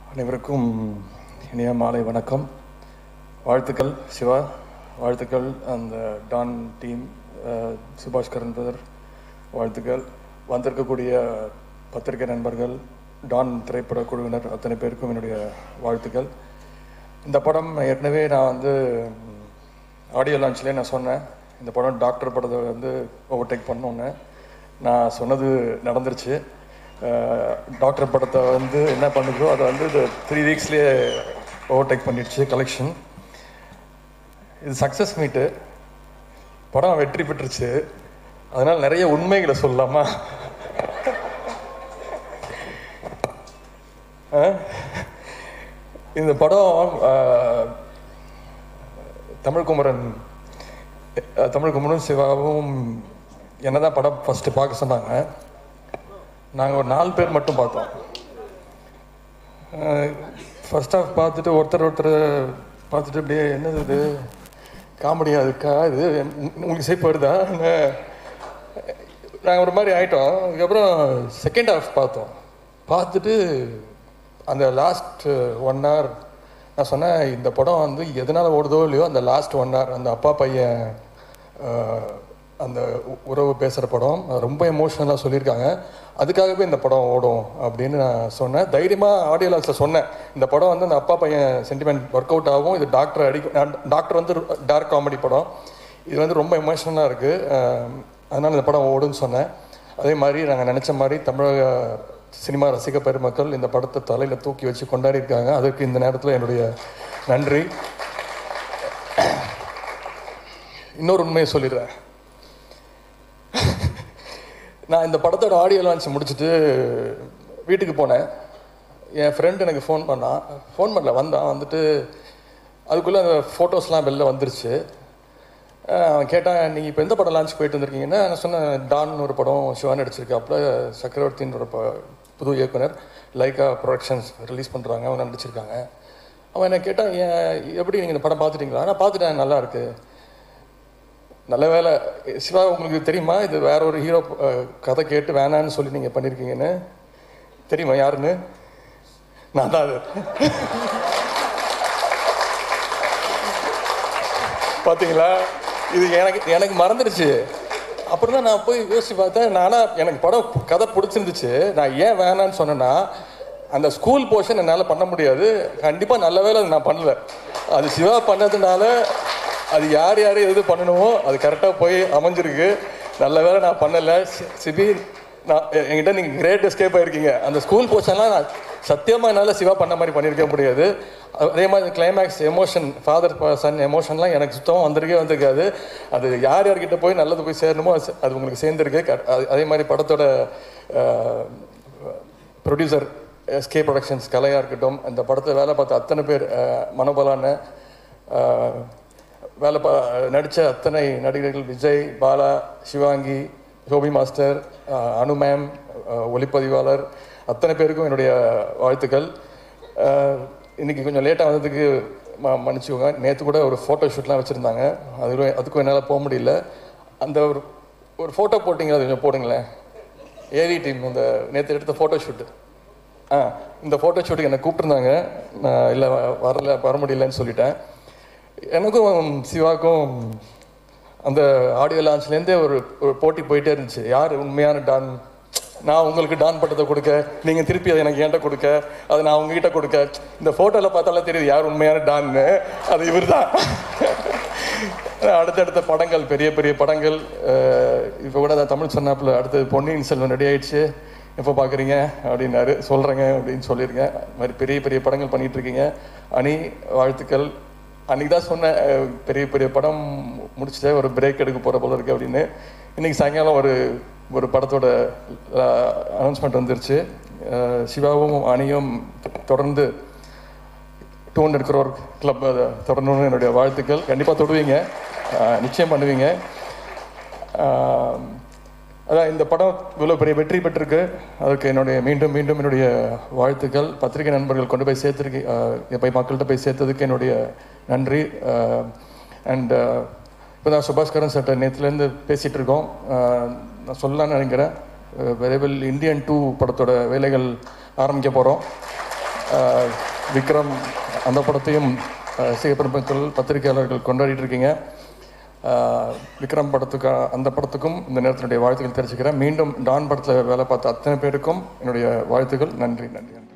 அனைவருக்கும் இனிய மாலை வணக்கம் வாழ்த்துக்கள் சிவா வாழ்த்துக்கள் அந்த டான் டீம் அஹ், சுபாஷ் கரன் பிரதர் வாழ்த்துக்கள் வந்திருக்கக்கூடிய பத்திரிகை நண்பர்கள் டான் திரைப்பட குழுவினர் அத்தனை பேருக்கும் என்னுடைய வாழ்த்துக்கள் இந்த படம் ஏற்கனவே நான் வந்து ஆடியோ லான்ச்லேயே நான் சொன்னேன் இந்த படம் டாக்டர் படத்தை வந்து ஓவர்டேக் பண்ணோன்னு நான் சொன்னது நடந்துருச்சு அஹ், டாக்டர் படத்தை வந்து என்ன பண்ணுதோ அதை வந்து இது த்ரீ வீக்ஸ்லேயே ஓவர்டேக் பண்ணிடுச்சு கலெக்ஷன் இது சக்ஸஸ் மீட்டு படம் வெற்றி பெற்றுச்சு அதனால் நிறைய உண்மைகளை சொல்லலாமா அஹ்? இந்த படம் அஹ், தமிழ்குமரன் அஹ், தமிழ்குமரனும் சிவாவும் என்னதான் படம் ஃபஸ்ட்டு பார்க்க சொன்னாங்க நாங்கள் ஒரு நாலு பேர் மட்டும் பார்த்தோம் ஃபர்ஸ்ட் ஹாஃப் பார்த்துட்டு ஒருத்தர் ஒருத்தர் பார்த்துட்டு அப்படியே என்னது இது காமெடியா இருக்கா இது உ- உங்களுக்கு சேஃப் வருதா நாங்கள் ஒரு மாதிரி ஆயிட்டோம் அதுக்கப்புறம் செகண்ட் ஹாஃப் பார்த்தோம் பார்த்துட்டு அந்த லாஸ்ட் ஒன் hour நான் சொன்னேன் இந்த படம் வந்து எதனால் ஓடுதோ இல்லையோ அந்த லாஸ்ட் ஒன் hour அந்த அப்பா பையன் அஹ், அந்த உ- உறவு பேசுகிற படம் அது ரொம்ப எமோஷ்னலாக சொல்லியிருக்காங்க அதுக்காகவே இந்த படம் ஓடும் அப்படின்னு நான் சொன்னேன் தைரியமாக ஆடியோ லான்ஸில் சொன்னேன் இந்த படம் வந்து அந்த அப்பா பையன் சென்டிமெண்ட் ஒர்க் அவுட் ஆகும் இது டாக்டர் அடிக்கும் டாக்டர் வந்து டார்க் காமெடி படம் இது வந்து ரொம்ப எமோஷ்னலாக இருக்குது அதனால் இந்த படம் ஓடுன்னு சொன்னேன் அதே மாதிரி நாங்கள் நினச்ச மாதிரி தமிழக சினிமா ரசிக பெருமக்கள் இந்த படத்தை தலையில் தூக்கி வச்சு கொண்டாடி இருக்காங்க அதற்கு இந்த நேரத்தில் என்னுடைய நன்றி இன்னொரு உண்மையை சொல்லிடுறேன் நான் இந்த படத்தோட ஆடியோ லான்ச் முடிச்சுட்டு வீட்டுக்கு போனேன் என் ஃப்ரெண்டு எனக்கு ஃபோன் பண்ணான் ஃபோன் பண்ணல வந்தான் வந்துட்டு அதுக்குள்ளே அந்த ஃபோட்டோஸ்லாம் வெளில வந்துருச்சு அஹ் அவன் கேட்டான் நீங்கள் இப்போ எந்த படம் லான்ச் போயிட்டு வந்திருக்கீங்கன்னா நான் சொன்னேன் டான் ஒரு படம் சிவா நடிச்சிருக்காப்புல சக்கரவர்த்தின்னு ஒரு ப- புது இயக்குனர் லைக்கா ப்ரொடக்ஷன்ஸ் ரிலீஸ் பண்ணுறாங்க அவங்க நடிச்சிருக்காங்க அவன் என்ன கேட்டான் ஏன் எப்படி நீங்கள் இந்த படம் பார்த்துட்டீங்களா நான் பார்த்துட்டேன் நல்லா இருக்கு நல்ல வேலை சிவா உங்களுக்கு தெரியுமா இது வேற ஒரு ஹீரோ கதை கேட்டு வேணான்னு சொல்லி நீங்கள் பண்ணியிருக்கீங்கன்னு தெரியுமா யாருன்னு நான் தான் அது பார்த்தீங்களா இது எனக்கு எனக்கு மறந்துடுச்சு அப்புறம் தான் நான் போய் யோசிச்சு பார்த்தேன் நானா எனக்கு படம் கதை பிடிச்சிருந்துச்சு நான் ஏன் வேணான்னு சொன்னேன்னா அந்த ஸ்கூல் போர்ஷன் என்னால் பண்ண முடியாது கண்டிப்பாக நல்ல வேலை அது நான் பண்ணல அது சிவா பண்ணதுனால அது யார் யார் எது பண்ணணுமோ அது கரெக்டாக போய் அமைஞ்சிருக்கு நல்ல வேலை நான் பண்ணலை சி- சிபி நான் எ- என்கிட்ட நீங்கள் கிரேட் எஸ்கேப் ஆயிருக்கீங்க அந்த ஸ்கூல் போர்ஷன்லாம் நான் சத்தியமாக என்னால் சிவா பண்ண மாதிரி பண்ணியிருக்க முடியாது அதே மாதிரி கிளைமேக்ஸ் எமோஷன் ஃபாதர் சன் எமோஷன்லாம் எனக்கு சுத்தமாக வந்திருக்கே வந்திருக்காது அது யார் யார்கிட்ட போய் நல்லது போய் சேரணுமோ அது அது உங்களுக்கு சேர்ந்துருக்கு க- அது- அதே மாதிரி படத்தோட ப்ரொடியூசர் எஸ்கே ப்ரொடக்ஷன்ஸ் கலையாக இருக்கட்டும் அந்த படத்தை வேலை பார்த்த அத்தனை பேர் அஹ், மனோபலான அஹ், வேலை பா நடித்த அத்தனை நடிகர்கள் விஜய் பாலா சிவாங்கி ஷோபி மாஸ்டர் அஹ், அனு மேம் அஹ், ஒளிப்பதிவாளர் அத்தனை பேருக்கும் என்னுடைய வாழ்த்துக்கள் அஹ், இன்னைக்கு கொஞ்சம் லேட்டாக வந்ததுக்கு ம மன்னிச்சுக்கோங்க நேற்று கூட ஒரு ஃபோட்டோ ஷூட்லாம் வச்சுருந்தாங்க அதுக்கும் அதுக்கும் என்னால் போக முடியல அந்த ஒரு ஒரு ஃபோட்டோ போட்டிங்களா அது கொஞ்சம் போடுங்களேன் ஏவி டீம் இந்த நேற்று எடுத்த ஃபோட்டோ ஷூட்டு ஆ இந்த ஃபோட்டோ ஷூட்டுக்கு என்னை கூப்பிட்டுருந்தாங்க நான் இல்லை வரல வர முடியலன்னு சொல்லிட்டேன் எனக்கும் சிவாக்கும் அந்த ஆடியோ லான்ச்லேருந்தே ஒரு ஒரு போட்டி போயிட்டே இருந்துச்சு யார் உண்மையான டான் நான் உங்களுக்கு டான் பட்டத்தை கொடுக்க நீங்கள் திருப்பி அதை எனக்கு என்கிட்ட கொடுக்க அதை நான் உங்ககிட்ட கொடுக்க இந்த ஃபோட்டோவில் பார்த்தாலே தெரியுது யார் உண்மையான டான்னு அது இவர் தான் அடுத்தடுத்த படங்கள் பெரிய பெரிய படங்கள் இப்போ கூட அதான் தமிழ் சொன்னாப்புல அடுத்தது பொன்னியின் செல்வன் ரெடி ஆயிடுச்சு எப்போ பார்க்குறீங்க அப்படின்னாரு சொல்கிறேங்க அப்படின்னு சொல்லியிருக்கேன் அது மாதிரி பெரிய பெரிய படங்கள் பண்ணிட்டு இருக்கீங்க அணி வாழ்த்துக்கள் அன்றைக்கி தான் சொன்னேன் அஹ், பெரிய பெரிய படம் முடிச்சுட்டு ஒரு பிரேக் எடுக்க போகிற போல இருக்கு அப்படின்னு இன்னைக்கு சாயங்காலம் ஒரு ஒரு படத்தோட அனௌன்ஸ்மெண்ட் வந்துருச்சு அஹ், சிவாவும் அணியும் தொடர்ந்து டூ ஹண்ட்ரட் க்ரோர் கிளப் அதை தொடரணும்னு என்னுடைய வாழ்த்துக்கள் கண்டிப்பாக தொடுவீங்க அஹ், நிச்சயம் பண்ணுவீங்க அஹ், அதான் இந்த படம் இவ்வளோ பெரிய வெற்றி பெற்றிருக்கு அதுக்கு என்னுடைய மீண்டும் மீண்டும் என்னுடைய வாழ்த்துக்கள் பத்திரிகை நண்பர்கள் கொண்டு போய் சேர்த்துருக்கு அஹ், போய் மக்கள்கிட்ட போய் சேர்த்ததுக்கு என்னுடைய நன்றி அண்ட் இப்போ தான் சுபாஷ்கரன் சட்ட நேற்றுலேருந்து பேசிகிட்டு இருக்கோம் அஹ், நான் சொல்லலாம்னு நினைக்கிறேன் அஹ், விரைவில் இந்தியன் டூ படத்தோட வேலைகள் ஆரம்பிக்க போகிறோம் ஆஹ், விக்ரம் அந்த படத்தையும் ஆஹ், ரசிக பெருமக்கள் பத்திரிகையாளர்கள் கொண்டாடிட்டு இருக்கீங்க ஆஹ், விக்ரம் படத்துக்கு அந்த படத்துக்கும் இந்த நேரத்தினுடைய வாழ்த்துக்கள் தெரிவிச்சுக்கிறேன் மீண்டும் டான் படத்தில் வேலை பார்த்த அத்தனை பேருக்கும் என்னுடைய வாழ்த்துக்கள் நன்றி நன்றி நன்றி